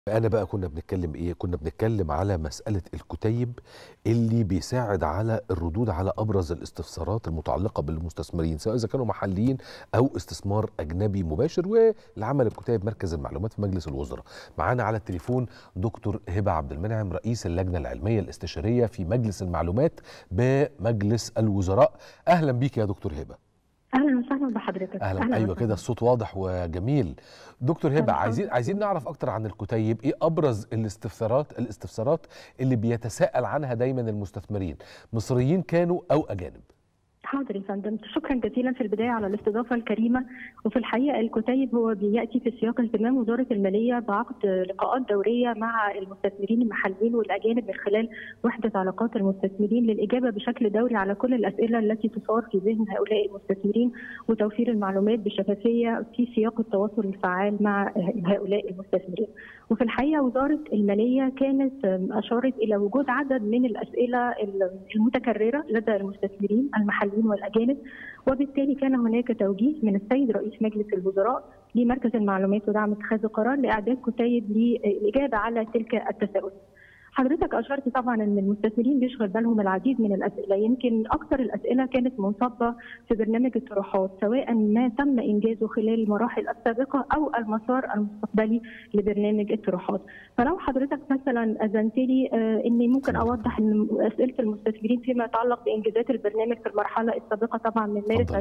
أنا بقى كنا بنتكلم إيه؟ كنا بنتكلم على مسألة الكتيب اللي بيساعد على الردود على أبرز الاستفسارات المتعلقة بالمستثمرين سواء إذا كانوا محليين أو استثمار أجنبي مباشر واللي عمل الكتيب مركز المعلومات في مجلس الوزراء. معانا على التليفون دكتور هبة عبد المنعم رئيس اللجنة العلمية الاستشارية في مجلس المعلومات بمجلس الوزراء. أهلا بيك يا دكتور هبة. اهلا وسهلا بحضرتك اهلا, أهلا ايوه كده الصوت واضح وجميل دكتور هبه عايزين عايزين نعرف اكتر عن الكتيب ايه ابرز الاستفسارات الاستفسارات اللي بيتساءل عنها دايما المستثمرين مصريين كانوا او اجانب حاضر يا فندم شكرا جزيلا في البدايه على الاستضافه الكريمه وفي الحقيقه الكتيب هو بياتي في سياق اهتمام وزاره الماليه بعقد لقاءات دوريه مع المستثمرين المحليين والاجانب من خلال وحده علاقات المستثمرين للاجابه بشكل دوري على كل الاسئله التي تثار في ذهن هؤلاء المستثمرين وتوفير المعلومات بشفافيه في سياق التواصل الفعال مع هؤلاء المستثمرين. وفي الحقيقه وزاره الماليه كانت اشارت الى وجود عدد من الاسئله المتكرره لدى المستثمرين المحليين والاجانب وبالتالي كان هناك توجيه من السيد رئيس مجلس الوزراء لمركز المعلومات ودعم اتخاذ القرار لاعداد كتيب للاجابه على تلك التساؤلات. حضرتك اشرت طبعا ان المستثمرين بيشغل بالهم العديد من الاسئله يمكن اكثر الاسئله كانت منصبه في برنامج الطروحات سواء ما تم انجازه خلال المراحل السابقه او المسار المستقبلي لبرنامج الطروحات فلو حضرتك مثلا اذنت لي اني ممكن اوضح ان اسئله المستثمرين فيما يتعلق بانجازات البرنامج في المرحله السابقه طبعا من مارس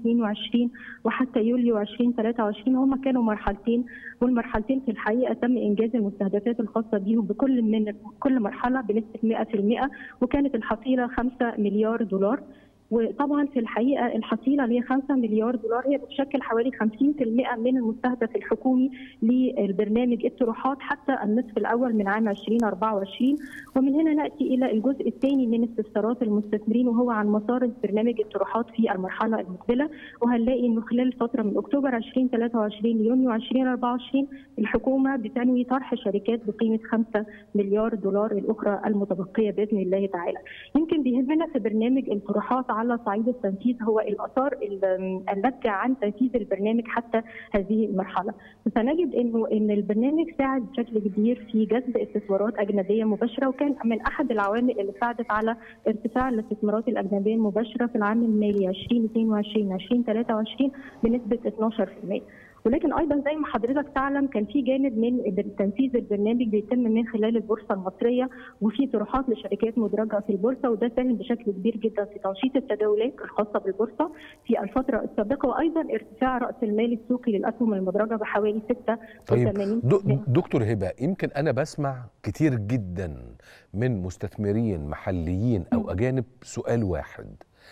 2022 وحتى يوليو 2023 هم كانوا مرحلتين والمرحلتين في الحقيقه تم انجاز المستهدفات الخاصه بهم بكل من كل مرحله بنسبه 100% وكانت الحصيله 5 مليار دولار وطبعا في الحقيقه الحصيله اللي هي 5 مليار دولار هي بتشكل حوالي 50% من المستهدف الحكومي للبرنامج الطروحات حتى النصف الاول من عام 2024 ومن هنا ناتي الى الجزء الثاني من استفسارات المستثمرين وهو عن مسار برنامج الطروحات في المرحله المقبله وهنلاقي انه خلال الفتره من اكتوبر 2023 ليونيو 2024 الحكومه بتنوي طرح شركات بقيمه 5 مليار دولار الاخرى المتبقيه باذن الله تعالى. يمكن بيهمنا في برنامج الطروحات على صعيد التنفيذ هو الاثار الناتجه عن تنفيذ البرنامج حتى هذه المرحله. فنجد انه ان البرنامج ساعد بشكل كبير في جذب استثمارات اجنبيه مباشره وكان من احد العوامل اللي ساعدت على ارتفاع الاستثمارات الاجنبيه المباشره في العام المالي 2022 2023 بنسبه 12%. ولكن ايضا زي ما حضرتك تعلم كان في جانب من تنفيذ البرنامج بيتم من خلال البورصه المصريه وفي طروحات لشركات مدرجه في البورصه وده ساهم بشكل كبير جدا في تنشيط التداولات الخاصه بالبورصه في الفتره السابقه وايضا ارتفاع راس المال السوقي للاسهم المدرجه بحوالي 6 طيب دكتور هبه يمكن انا بسمع كتير جدا من مستثمرين محليين او اجانب سؤال واحد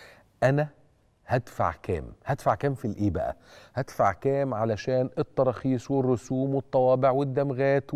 انا هدفع كام هدفع كام في الايه بقى هدفع كام علشان التراخيص والرسوم والطوابع والدمغات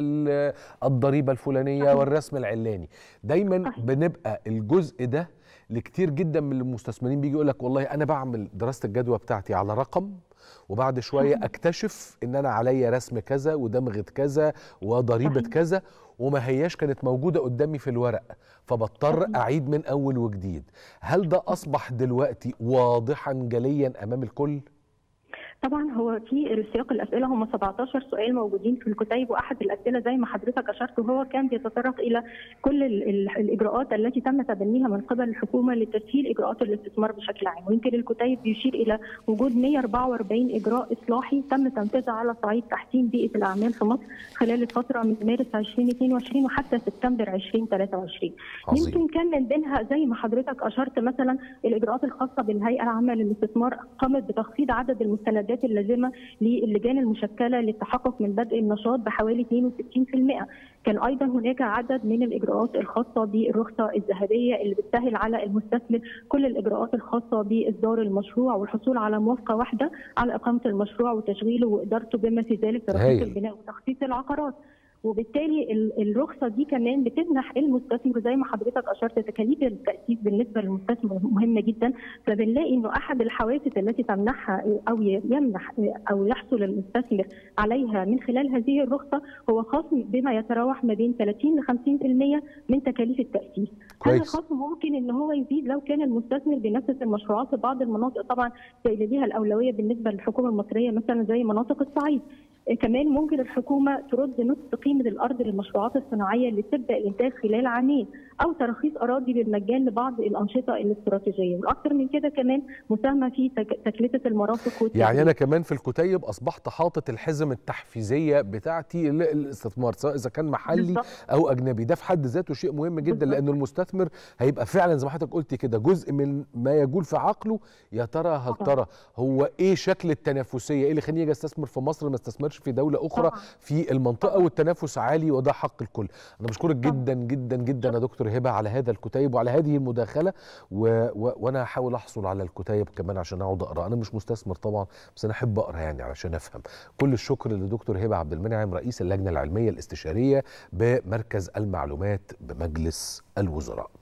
والضريبه الفلانيه والرسم العلاني دايما بنبقى الجزء ده لكتير جدا من المستثمرين بيجي يقول لك والله انا بعمل دراسه الجدوى بتاعتي على رقم وبعد شويه اكتشف ان انا عليا رسم كذا ودمغه كذا وضريبه كذا وما هياش كانت موجوده قدامي في الورق فبضطر اعيد من اول وجديد هل ده اصبح دلوقتي واضحا جليا امام الكل طبعا هو في سياق الاسئله هم 17 سؤال موجودين في الكتيب واحد الاسئله زي ما حضرتك اشرت هو كان بيتطرق الى كل الاجراءات التي تم تبنيها من قبل الحكومه لتسهيل اجراءات الاستثمار بشكل عام ويمكن الكتيب بيشير الى وجود 144 اجراء اصلاحي تم تنفيذها على صعيد تحسين بيئه الاعمال في مصر خلال الفتره من مارس 2022 وحتى سبتمبر 2023 عظيم. يمكن كان من بينها زي ما حضرتك اشرت مثلا الاجراءات الخاصه بالهيئه العامه للاستثمار قامت بتخفيض عدد المستندات المستندات اللازمه للجان المشكله للتحقق من بدء النشاط بحوالي 62%، كان ايضا هناك عدد من الاجراءات الخاصه بالرخصه الذهبيه اللي بتسهل على المستثمر كل الاجراءات الخاصه باصدار المشروع والحصول على موافقه واحده على اقامه المشروع وتشغيله وادارته بما في ذلك ترخيص البناء وتخصيص العقارات. وبالتالي الرخصه دي كمان بتمنح المستثمر زي ما حضرتك اشرت تكاليف التاسيس بالنسبه للمستثمر مهمه جدا فبنلاقي انه احد الحوافز التي تمنحها او يمنح او يحصل المستثمر عليها من خلال هذه الرخصه هو خصم بما يتراوح ما بين 30 ل 50% من تكاليف التاسيس. هذا الخصم ممكن ان هو يزيد لو كان المستثمر بينفذ المشروعات في بعض المناطق طبعا اللي ليها الاولويه بالنسبه للحكومه المصريه مثلا زي مناطق الصعيد. كمان ممكن الحكومه ترد نصف قيمه الارض للمشروعات الصناعيه اللي تبدا الانتاج خلال عامين او تراخيص اراضي بالمجان لبعض الانشطه الاستراتيجيه والاكثر من كده كمان مساهمه في تكلفه المرافق يعني انا كمان في الكتيب اصبحت حاطط الحزم التحفيزيه بتاعتي للاستثمار سواء اذا كان محلي بالضبط. او اجنبي ده في حد ذاته شيء مهم جدا بالضبط. لانه المستثمر هيبقى فعلا زي ما حضرتك قلتي كده جزء من ما يجول في عقله يا ترى هل ترى هو ايه شكل التنافسيه ايه اللي يخليني اجي استثمر في مصر ما استثمرش في دوله اخرى طبعا. في المنطقه والتنافس عالي وده حق الكل انا بشكرك جدا جدا جدا يا دكتور هبه على هذا الكتيب وعلى هذه المداخله و... و... وانا هحاول احصل على الكتيب كمان عشان اقعد اقرا انا مش مستثمر طبعا بس انا احب اقرا يعني علشان افهم كل الشكر لدكتور هبه عبد المنعم رئيس اللجنه العلميه الاستشاريه بمركز المعلومات بمجلس الوزراء